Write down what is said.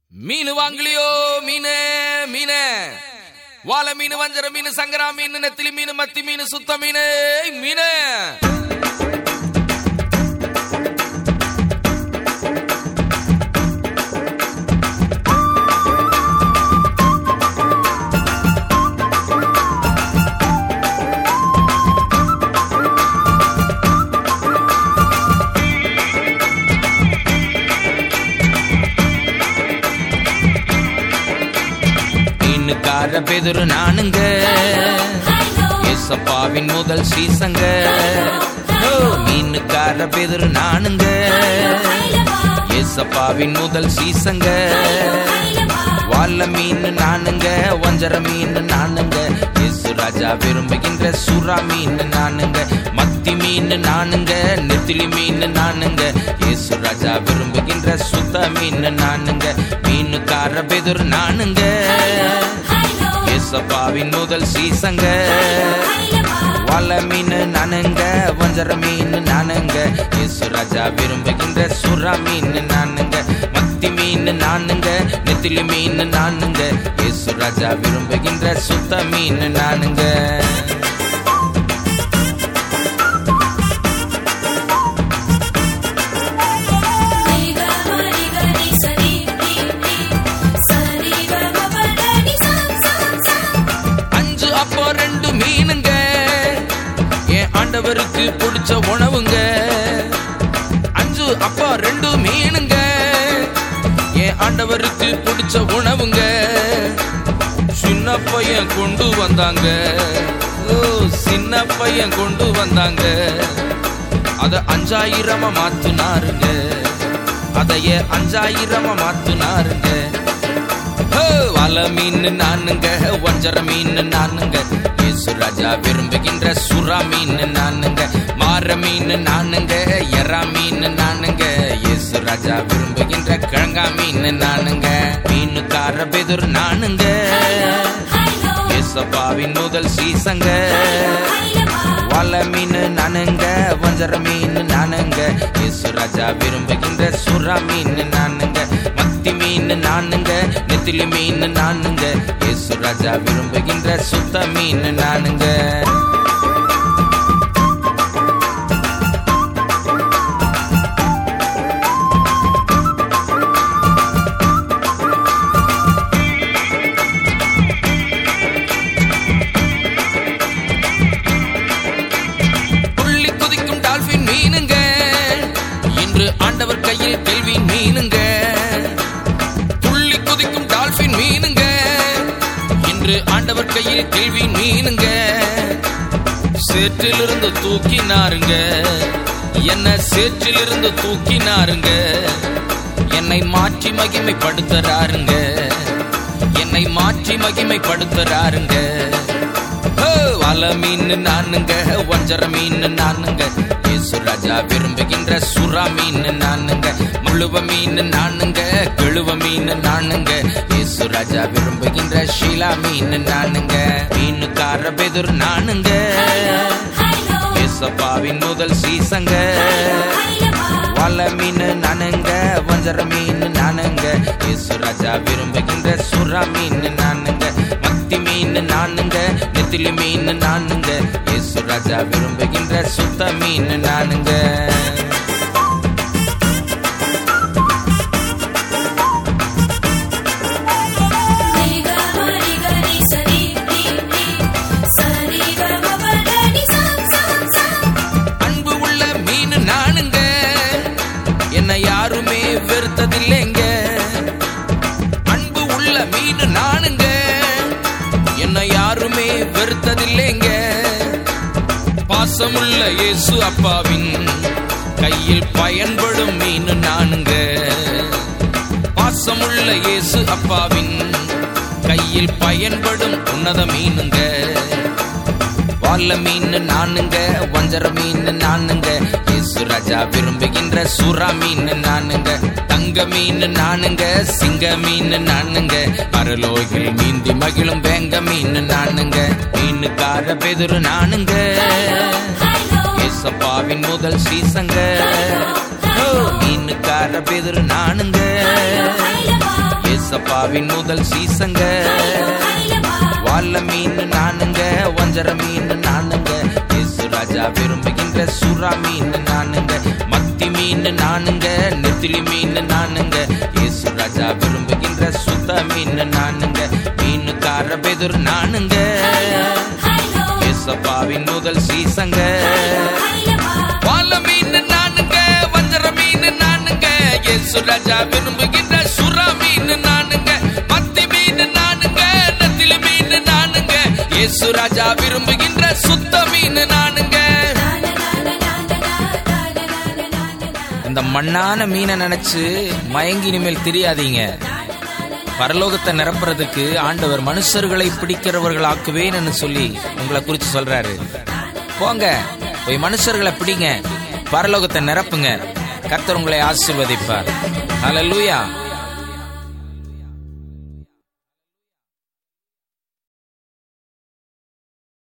மீன் வாங்கலையோ மீனே மீனே வாழை மீன் வஞ்சர மீன் சங்கரா மீன் நெத்திலி மீன் மத்தி மீன் சுத்த மீன் மீனே மீனுக்கார பெதுரு நானுங்க ஏசப்பாவின் முதல் சீசங்க ஓ, மீனுக்கார பெதுரு நானுங்க ஏசப்பாவின் முதல் சீசங்க வாழ மீன் நானுங்க வஞ்சர மீன் நானுங்க இயேசு ராஜா விரும்புகின்ற சுறா மீன் நானுங்க மத்தி மீன் நானுங்க நெத்திலி மீன் நானுங்க இயேசு ராஜா விரும்புகின்ற சுத்த மீன் நானுங்க மீனுக்கார பெதுர் நானுங்க இயேசப்பாவின் முதல் சீசங்க வாழ மீன் நானுங்க வஞ்சர மீன் நானுங்க இயேசு ராஜா விரும்புகின்ற சுறா மீன் நானுங்க மத்தி மீன் நானுங்க நெத்திலி மீன் நானுங்க இயேசு ராஜா விரும்புகின்ற சுத்த மீன் நானுங்க அஞ்சு அப்போ ரெண்டு மீனுங்க என் ஆண்டவருக்கு பிடிச்ச உணவுங்க அஞ்சு அப்போ ரெண்டு மீனுங்க என் ஆண்டவருக்கு பிடிச்ச உணவுங்க சின்ன பையன் கொண்டு வந்தாங்க ஓ சின்ன பையன் கொண்டு வந்தாங்க அத அஞ்சாயிரமா மாத்துனாருங்க அதைய அஞ்சாயிரமா மாத்துனாருங்க ஹோ, வல மீன் நானுங்க வஞ்சர மீன் நானுங்க இயேசு ராஜா விரும்புகின்ற சுறா மீன் நானுங்க மார மீன் நானுங்க எறா மீன் நானுங்க இயேசு ராஜா விரும்புகின்ற கிழங்கா மீன் நானுங்க மீனுக்கார பெதுர் நானுங்க இயேசப்பாவின் முதல் சீசங்க வாழ மீன் நானுங்க வஞ்சர மீன் நானுங்க இயேசு ராஜா விரும்புகின்ற சுறா மீன் நானுங்க மத்தி மீன் நானுங்க நெத்திலி மீன் நானுங்க இயேசு ராஜா விரும்புகின்ற சுத்த மீன் நானுங்க துள்ளி குதிக்கும் டால்பின் மீனுங்க இன்று ஆண்டவர் கையில் கேள்வியின் மீனுங்க துள்ளி குதிக்கும் டால்பின் மீனுங்க இன்று ஆண்டவர் கையில் கேள்வியின் மீனுங்க சேற்றிலிருந்து தூக்கினாருங்க என்ன சேற்றிலிருந்து தூக்கினாருங்க என்னை மாற்றி மகிமைப்படுத்துறாருங்க என்னை மாற்றி மகிமைப்படுத்துறாருங்க ஓ, வல மீன் நானுங்க வஞ்சர மீன் நானுங்க இயேசு ராஜா விரும்புகின்ற சுறா மீன் நானுங்க முழுவ மீன் நானுங்க கிழுவ மீன் நானுங்க இயேசு ராஜா விரும்புகின்ற ஷீலா மீன் நானுங்க மீனுக்கார பெதுர் நானுங்க இயேசப்பாவின் முதல் சீசங்க வல மீன் நானுங்க வஞ்சர மீன் நானுங்க இயேசு ராஜா விரும்புகின்ற சுறா மீன் நானுங்க மத்தி மீன் நானுங்க நெத்திலி மீன் நானுங்க இயேசு ராஜா விரும்புகின்ற சுத்த மீன் நானுங்க அன்பு உள்ள மீன் நானுங்க என்னை யாருமே வெறுத்ததில்லைங்க அன்பு உள்ள மீன் நானுங்க என்னை யாருமே வெறுத்ததில்லைங்க பாசமுள்ள இயேசு அப்பாவின் கையில் பயன்படும் மீன் நானுங்க பாசமுள்ள இயேசு அப்பாவின் கையில் பயன்படும் உன்னத மீனுங்க வாழ மீன் நானுங்க வஞ்சர மீன் நானுங்க இயேசு ராஜா விரும்புகின்ற சுறா மீன் நானுங்க தங்க மீன் நானுங்க சிங்க மீன் நானுங்க பரலோகில் மீந்தி மகிழும் வேங்க மீன் நானுங்க மீனுக்கார பெதுரு நானுங்க ஏசப்பாவின் முதல் சீசங்க ஓ, மீனுக்கார பெதுரு நானுங்க ஏசப்பாவின் முதல் சீசங்க வால்ல மீன் நானுங்க வஞ்சர மீன் நானுங்க இயேசு ராஜா விரும்புகின்ற சுறா மீன் நானுங்க மத்தி மீன் நானுங்க நெத்திலி மீன் நானுங்க இயேசு ராஜா விரும்புகின்ற சுத்த மீன் நானுங்க மீனுக்கார பெதுர் நானுங்க ஏசப்பாவின் முதல் சீசங்க வால்ல மீன் நானுங்க வஞ்சர மீன் நானுங்க இயேசு ராஜா விரும்புகின்ற சுறா மீன் நானுங்க மத்தி மீன் நானுங்க நெத்திலி மீன் நானுங்க இயேசு ராஜா விரும்புகின்ற சுத்த மீன் நானுங்க இந்த மண்ணான மீனை நினைச்சு மயங்கி இனிமேல் தெரியாதீங்க பரலோகத்தை நிரப்புறதுக்கு ஆண்டவர் மனுஷர்களை பிடிக்கிறவர்களாக்குவேன்னு சொல்லி உங்களை குறித்து சொல்றாரு போங்க போய் மனுஷர்களை பிடிங்க பரலோகத்தை நிரப்புங்க கர்த்தர் உங்களை ஆசீர்வதிப்பார் ஹalleluya